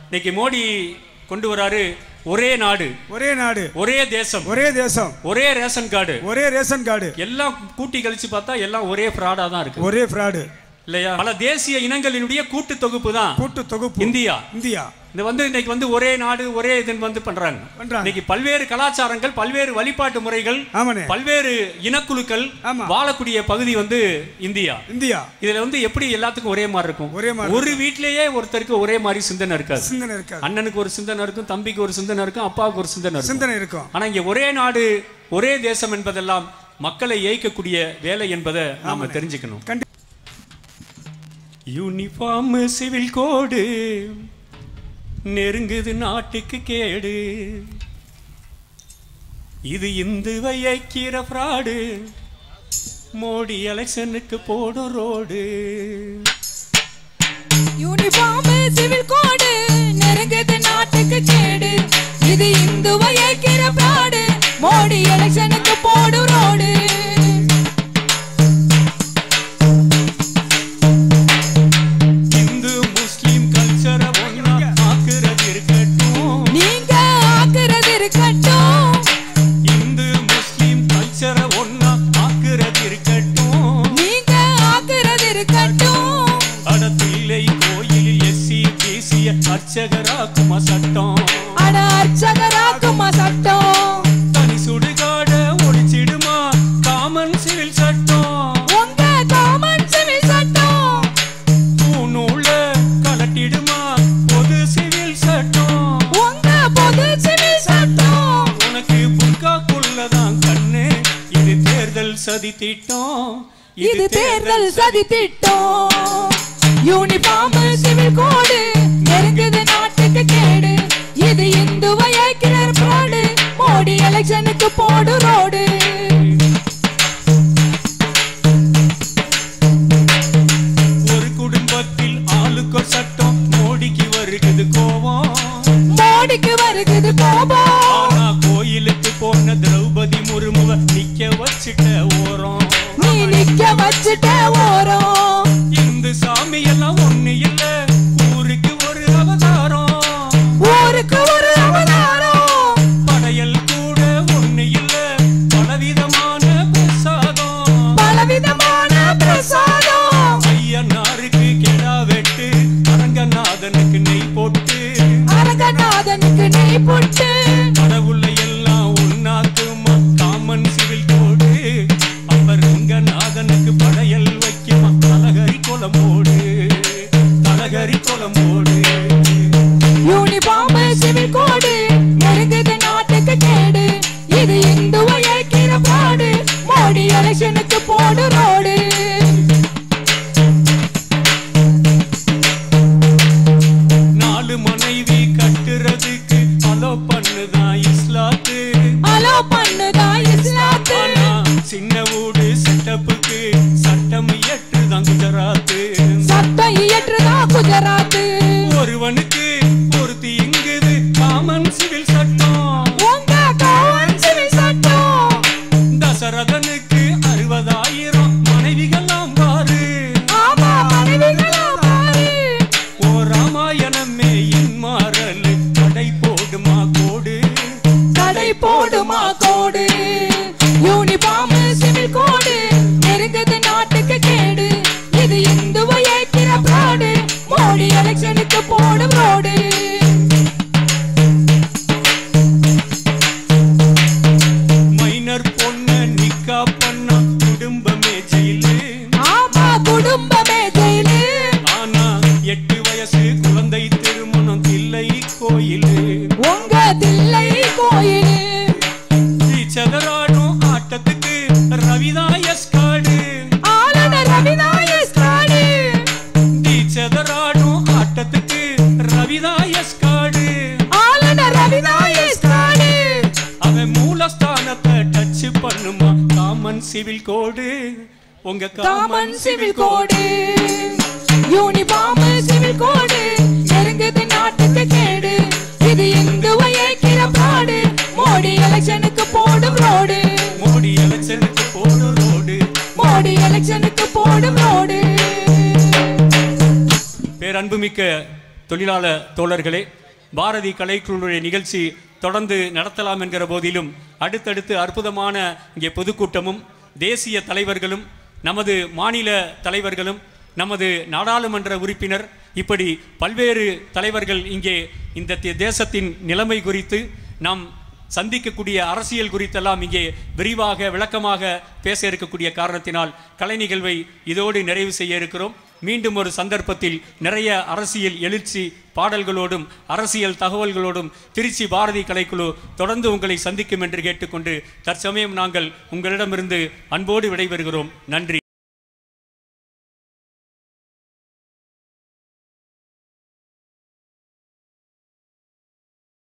இன்னைக்கு மோடி கொண்டு வராரு ஒரே நாடு ஒரே நாடு ஒரே தேசம் ஒரே தேசம் ஒரே ரேஷன் கார்டு ஒரே ரேஷன் கார்டு எல்லாம் கூட்டி கழிச்சு பார்த்தா எல்லாம் ஒரே ஃப்ராடா தான் இருக்கு ஒரே ஃப்ராடு இல்லையா பல தேசிய இனங்களினுடைய கூட்டு தொகுப்பு தான் கூட்டு தொகுப்பு இந்தியா இந்தியா இது வந்து இன்னைக்கு வந்து ஒரே நாடு ஒரே இதுன்னு வந்து பண்றாங்க பண்றாங்க. இன்னைக்கு பல்வேறு கலாச்சாரங்கள் பல்வேறு வழிபாட்டு முறைகள் ஆமாண்ணே பல்வேறு இனக்குழுக்கள் ஆமா. வாழக்கூடிய பகுதி வந்து இந்தியா இந்தியா இதுல வந்து எப்படி எல்லாத்துக்கும் ஒரே மாதிரி இருக்கும் ஒரே மாதிரி ஒரு வீட்லயே ஒருத்தருக்கு ஒரே மாதிரி சிந்தனை இருக்காது சிந்தனை இருக்காது அண்ணனுக்கு ஒரு சிந்தனை இருக்கும் தம்பிக்கு ஒரு சிந்தனை இருக்கும் அப்பாவுக்கு ஒரு சிந்தனை இருக்கும் சிந்தனை இருக்கும் ஆனா இங்க ஒரே நாடு ஒரே தேசம் என்பதெல்லாம் மக்களை ஏய்க்கக்கூடிய வேலை என்பதை நாம தெரிஞ்சுக்கணும் கண்டி யூனிஃபார்ம் சிவில் கோடு நெருங்குது நாட்டுக்கு கேடு இது இந்துவை ஐக்கிற ஃப்ராடு மோடி எலெக்ஷனுக்கு போடும் ரோடு யூனிஃபார்ம் சிவில் கோடு நெருங்குது நாட்டுக்கு கேடு இது இந்துவை ஏக்கிற பிராடு மோடி எலெக்ஷனுக்கு போடு ரோடு இந்து முஸ்லிம் கல்ச்சரை ஒன்னா ஆக்குறது இருக்கட்டும் நீங்க ஆக்குறது இருக்கட்டும் இந்து முஸ்லிம் கல்ச்சரை ஒன்னா ஆக்குறது இருக்கட்டும் நீங்க ஆக்குறது இருக்கட்டும் அடத்தில்லை கோயிலில் எஸ்சி பிசிய அர்ச்சகராக்குமா சட்டம் அட அர்ச்சகராக்குமா சட்டம் தனி சுடுகாட ஒழிச்சிடுமா காமன் சிவில் சட்டம் உங்க காமன் சிவில் சட்டம் பூநூல கலட்டிடுமா பொது சிவில் சட்டம் உங்க பொது சிவில் சட்டம் உனக்கு புர்காக்குள்ளதான் கண்ணு இது தேர்தல் சதி திட்டம் இது தேர்தல் சதி திட்டம் யூனிஃபார்ம் சிவில் கோடு நெருங்குது நாட்டுக்கு கேடு இது இந்துவை ஐக்கியர் பிராடு மோடி எலெக்ஷனுக்கு போடு ரோடு ஒரு குடும்பத்தில் ஆளுக்கொரு சட்டம் மோடிக்கு வருகிறது கோவம் மோடிக்கு வருகுது கோபம் ஆனா கோயிலுக்கு போன திரௌபதி முர்முவ நிக்க வச்சுட்ட ஓரம் நீ நிக்க வச்சுட்ட ஓரம் இந்து சாமி எல்லாம் ஒண்ணு இல்ல ஊருக்கு ஒரு அவதாரம் ஊருக்கு ஒரு அவதாரம் படையல் கூட ஒண்ணு இல்ல பலவிதமான பிரசாதம் பலவிதமான பிரசாதம் ஐயனாருக்கு கெடா வெட்டு அரங்கநாதனுக்கு நெய் போட்டு அரங்கநாதனுக்கு நெய் போட்டு கடவுளை எல்லாம் உண்ணாக்குமா காமன் சிவில் கோடு அப்ப ரங்கநாதனுக்கு படையல் வைக்குமா தலகரி குளமோடு தலகரி குளமோடு யூனிஃபார்ம் சிவில் கோடு நெருங்குது நாட்டுக்கு கேடு இது இந்துவை ஐக்கிற பாடு மோடி எலெக்ஷனுக்கு போடு ரோடு நாலு மனைவி கட்டுறதுக்கு அலோ பண்ணுதான் இஸ்லாத்து அலோ பண்ணுதா இஸ்லாத்து ஆனா சின்ன வீடு செட்டப்புக்கு சட்டம் இயற்றுதான் குஜராத்து சட்டம் இயற்றுதா குஜராத்து ஒருவனுக்கு ஒருத்தி இங்குது காமன் சிவில் சட்டம் உங்க காவல் சிவில் சட்டம் தசரதனுக்கு அறுபதாயிரம் மனைவிகளாம் பாரு ஆமா மனைவிகளா பாரு ஓ ராமாயணமே இன்மாறல் கடை போடுமா கோடு கடை போடுமா கோடு யூனிஃபார்ம் சிவில் கோடு நெருங்குது நாட்டுக்கு கேடு இது இந்துவை ஏற்கிற பிராடு மோடி எலெக்ஷனுக்கு போடும் ரோடு மைனர் பொண்ண நிக்கா பண்ணா குடும்பமே ஜெயிலு ஆமா குடும்பமே ஜெயிலு ஆனா எட்டு வயசு குழந்தை திருமணம் தில்லை கோயிலு உங்க தில்லை கோயிலு சதராடும் ஆட்டத்துக்கு ரவிதாயஸ் காடு ஆளுநர் ரவிதாயஸ் காடு சதராடும் ஆட்டத்துக்கு ரவிதாயஸ் காடு ஆளுநர் ரவிதாயஸ் காடு அவன் மூலஸ்தானத்தை டச் பண்ணுமா காமன் சிவில் கோடு உங்க common civil code uniform civil code நெருங்குது நாட்டுக்கு கேடு இது இந்துவை ஐக்கிற பாடு மோடி எலெக்ஷனுக்கு போடும் ரோடு மோடி எலெக்ஷனுக்கு போடு ரோடு மோடி எலெக்ஷனுக்கு போடும் ரோடு பேரன்புமிக்க தொழிலாளர் தோழர்களே பாரதி கலைக்குழுவுடைய நிகழ்ச்சி தொடர்ந்து நடத்தலாம் என்கிற போதிலும் அடுத்தடுத்து அற்புதமான இங்கே பொதுக்கூட்டமும் தேசிய தலைவர்களும் நமது மாநில தலைவர்களும் நமது நாடாளுமன்ற உறுப்பினர் இப்படி பல்வேறு தலைவர்கள் இங்கே இந்த தே- தேசத்தின் நிலைமை குறித்து நாம் சந்திக்கக்கூடிய அரசியல் குறித்தெல்லாம் இங்கே விரிவாக விளக்கமாக பேச இருக்கக்கூடிய காரணத்தினால் கலை நிகழ்வை இதோடு நிறைவு செய்ய இருக்கிறோம் மீண்டும் ஒரு சந்தர்ப்பத்தில் நிறைய அரசியல் எழுச்சி பாடல்களோடும் அரசியல் தகவல்களோடும் திருச்சி பாரதி கலைக்குழு தொடர்ந்து உங்களை சந்திக்கும் என்று கேட்டுக்கொண்டு தற்சமயம் நாங்கள் உங்களிடமிருந்து அன்போடு விடைபெறுகிறோம் நன்றி